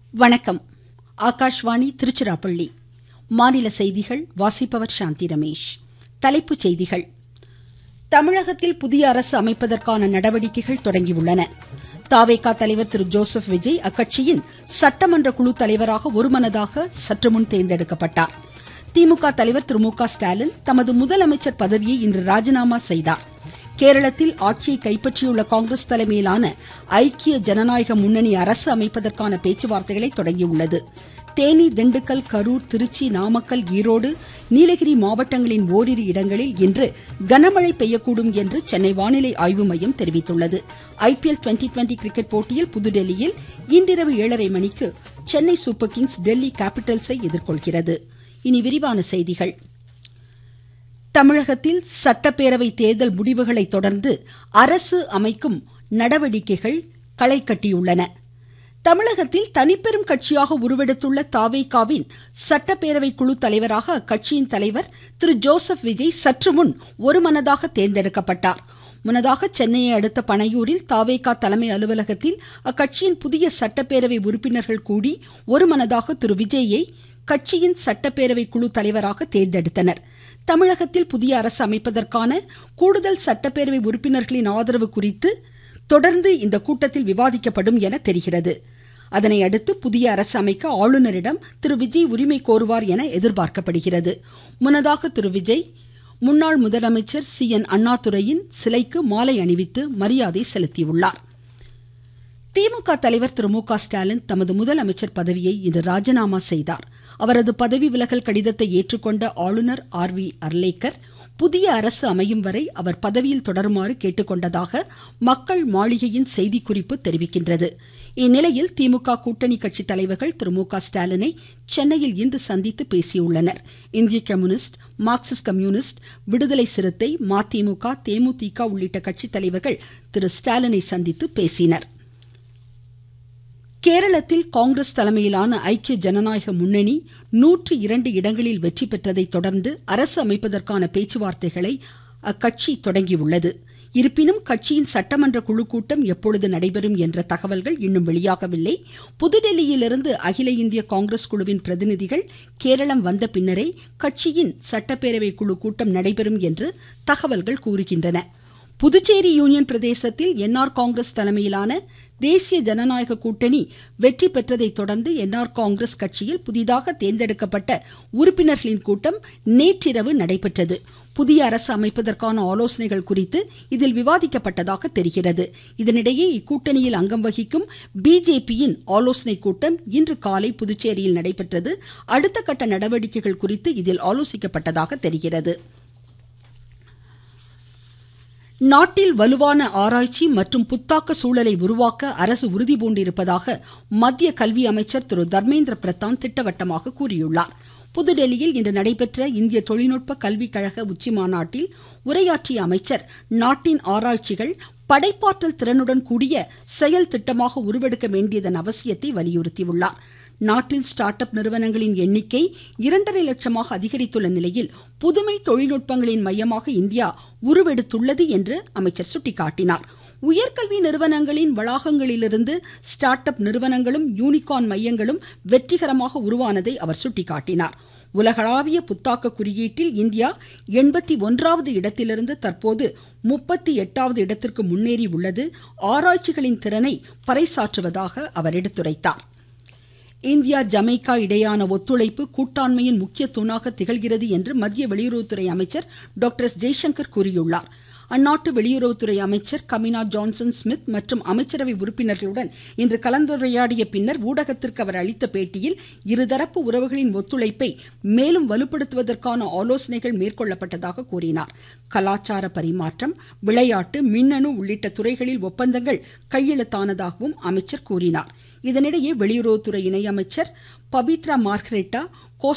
வணக்கம் ஆகாஷ்வாணி திருச்சிராப்பள்ளி மாநில செய்திகள் வாசிப்பவர் சாந்தி ரமேஷ் தலைப்புச் செய்திகள் தமிழகத்தில் புதிய அரசு அமைப்பதற்கான நடவடிக்கைகள் தொடங்கியுள்ளன தாவேகா தலைவர் திரு ஜோசப் விஜய் அக்கட்சியின் சட்டமன்ற குழு தலைவராக ஒருமனதாக சற்றுமுன் தேர்ந்தெடுக்கப்பட்டார் திமுக தலைவர் திரு மு க ஸ்டாலின் தமது முதலமைச்சர் பதவியை இன்று ராஜினாமா செய்தார் கேரளத்தில் ஆட்சியை கைப்பற்றியுள்ள காங்கிரஸ் தலைமையிலான ஐக்கிய ஜனநாயக முன்னணி அரசு அமைப்பதற்கான பேச்சுவார்த்தைகளை தொடங்கியுள்ளது தேனி திண்டுக்கல் கரூர் திருச்சி நாமக்கல் ஈரோடு நீலகிரி மாவட்டங்களின் ஓரிரு இடங்களில் இன்று கனமழை பெய்யக்கூடும் என்று சென்னை வானிலை ஆய்வு மையம் தெரிவித்துள்ளது ஐபிஎல் டுவெண்டி டுவெண்டி கிரிக்கெட் போட்டியில் புதுடெல்லியில் இன்றிரவு ஏழரை மணிக்கு சென்னை சூப்பர் கிங்ஸ் டெல்லி கேபிட்டல்ஸை எதிர்கொள்கிறது இனி விரிவான செய்திகள் தமிழகத்தில் சட்டப்பேரவை தேர்தல் முடிவுகளை தொடர்ந்து அரசு அமைக்கும் நடவடிக்கைகள் களை கட்டியுள்ளன தமிழகத்தில் தனிப்பெரும் கட்சியாக உருவெடுத்துள்ள தாவேகாவின் சட்டப்பேரவை குழு தலைவராக அக்கட்சியின் தலைவர் திரு ஜோசப் விஜய் சற்று முன் ஒருமனதாக தேர்ந்தெடுக்கப்பட்டார் முன்னதாக சென்னையை அடுத்த பனையூரில் தாவேகா தலைமை அலுவலகத்தில் அக்கட்சியின் புதிய சட்டப்பேரவை உறுப்பினர்கள் கூடி ஒருமனதாக திரு விஜயை கட்சியின் சட்டப்பேரவை குழு தலைவராக தேர்ந்தெடுத்தனர் தமிழகத்தில் புதிய அரசு அமைப்பதற்கான கூடுதல் சட்டப்பேரவை உறுப்பினர்களின் ஆதரவு குறித்து தொடர்ந்து இந்த கூட்டத்தில் விவாதிக்கப்படும் என தெரிகிறது அதனை அடுத்து புதிய அரசு அமைக்க ஆளுநரிடம் திரு விஜய் உரிமை கோருவார் என எதிர்பார்க்கப்படுகிறது முன்னதாக திரு விஜய் முன்னாள் முதலமைச்சர் சி என் அண்ணாதுரையின் சிலைக்கு மாலை அணிவித்து மரியாதை செலுத்தியுள்ளார் திமுக தலைவர் திரு மு க ஸ்டாலின் தமது முதலமைச்சர் பதவியை இன்று ராஜினாமா செய்தார் அவரது பதவி விலகல் கடிதத்தை ஏற்றுக்கொண்ட ஆளுநர் ஆர் வி அர்லேக்கர் புதிய அரசு அமையும் வரை அவர் பதவியில் தொடருமாறு கேட்டுக்கொண்டதாக மக்கள் மாளிகையின் செய்திக்குறிப்பு தெரிவிக்கின்றது இந்நிலையில் திமுக கூட்டணி கட்சி தலைவர்கள் திரு மு க ஸ்டாலினை சென்னையில் இன்று சந்தித்து பேசியுள்ளனர் இந்திய கம்யூனிஸ்ட் மார்க்சிஸ்ட் கம்யூனிஸ்ட் விடுதலை சிறுத்தை மதிமுக தேமுதிக உள்ளிட்ட கட்சி தலைவர்கள் திரு ஸ்டாலினை சந்தித்து பேசினர் கேரளத்தில் காங்கிரஸ் தலைமையிலான ஐக்கிய ஜனநாயக முன்னணி நூற்று இரண்டு இடங்களில் வெற்றி பெற்றதை தொடர்ந்து அரசு அமைப்பதற்கான பேச்சுவார்த்தைகளை அக்கட்சி தொடங்கியுள்ளது இருப்பினும் கட்சியின் சட்டமன்ற குழு கூட்டம் எப்பொழுது நடைபெறும் என்ற தகவல்கள் இன்னும் வெளியாகவில்லை புதுடெல்லியிலிருந்து அகில இந்திய காங்கிரஸ் குழுவின் பிரதிநிதிகள் கேரளம் வந்த பின்னரே கட்சியின் சட்டப்பேரவை குழு கூட்டம் நடைபெறும் என்று தகவல்கள் கூறுகின்றன புதுச்சேரி யூனியன் பிரதேசத்தில் என்ஆர் காங்கிரஸ் தலைமையிலான தேசிய ஜனநாயக கூட்டணி வெற்றி பெற்றதை தொடர்ந்து என்ஆர் காங்கிரஸ் கட்சியில் புதிதாக தேர்ந்தெடுக்கப்பட்ட உறுப்பினர்களின் கூட்டம் நேற்றிரவு நடைபெற்றது புதிய அரசு அமைப்பதற்கான ஆலோசனைகள் குறித்து இதில் விவாதிக்கப்பட்டதாக தெரிகிறது இதனிடையே இக்கூட்டணியில் அங்கம் வகிக்கும் பிஜேபியின் ஆலோசனை கூட்டம் இன்று காலை புதுச்சேரியில் நடைபெற்றது அடுத்த கட்ட நடவடிக்கைகள் குறித்து இதில் ஆலோசிக்கப்பட்டதாக தெரிகிறது நாட்டில் வலுவான ஆராய்ச்சி மற்றும் புத்தாக்க சூழலை உருவாக்க அரசு உறுதிபூண்டிருப்பதாக மத்திய கல்வி அமைச்சர் திரு தர்மேந்திர பிரதான் திட்டவட்டமாக கூறியுள்ளார் புதுடெல்லியில் இன்று நடைபெற்ற இந்திய தொழில்நுட்ப கல்விக் கழக உச்சி மாநாட்டில் உரையாற்றிய அமைச்சர் நாட்டின் ஆராய்ச்சிகள் படைப்பாற்றல் திறனுடன் கூடிய செயல் திட்டமாக உருவெடுக்க வேண்டியதன் அவசியத்தை வலியுறுத்தியுள்ளார் நாட்டில் ஸ்டார்ட் அப் நிறுவனங்களின் எண்ணிக்கை இரண்டரை லட்சமாக அதிகரித்துள்ள நிலையில் புதுமை தொழில்நுட்பங்களின் மையமாக இந்தியா உருவெடுத்துள்ளது என்று அமைச்சர் சுட்டிக்காட்டினார் உயர்கல்வி நிறுவனங்களின் வளாகங்களிலிருந்து ஸ்டார்ட் அப் நிறுவனங்களும் யூனிகார்ன் மையங்களும் வெற்றிகரமாக உருவானதை அவர் சுட்டிக்காட்டினார் உலகளாவிய புத்தாக்க குறியீட்டில் இந்தியா எண்பத்தி ஒன்றாவது இடத்திலிருந்து தற்போது முப்பத்தி எட்டாவது இடத்திற்கு முன்னேறி உள்ளது ஆராய்ச்சிகளின் திறனை பறைசாற்றுவதாக அவர் எடுத்துரைத்தார் இந்தியா ஜமைக்கா இடையான ஒத்துழைப்பு கூட்டாண்மையின் முக்கிய தூணாக திகழ்கிறது என்று மத்திய வெளியுறவுத்துறை அமைச்சர் டாக்டர் எஸ் ஜெய்சங்கர் கூறியுள்ளார் அந்நாட்டு வெளியுறவுத்துறை அமைச்சர் கமினா ஜான்சன் ஸ்மித் மற்றும் அமைச்சரவை உறுப்பினர்களுடன் இன்று கலந்துரையாடிய பின்னர் ஊடகத்திற்கு அவர் அளித்த பேட்டியில் இருதரப்பு உறவுகளின் ஒத்துழைப்பை மேலும் வலுப்படுத்துவதற்கான ஆலோசனைகள் மேற்கொள்ளப்பட்டதாக கூறினார் கலாச்சார பரிமாற்றம் விளையாட்டு மின்னணு உள்ளிட்ட துறைகளில் ஒப்பந்தங்கள் கையெழுத்தானதாகவும் அமைச்சர் கூறினார் இதனிடையே வெளியுறவுத்துறை இணையமைச்சர் பபித்ரா மார்கரெட்டா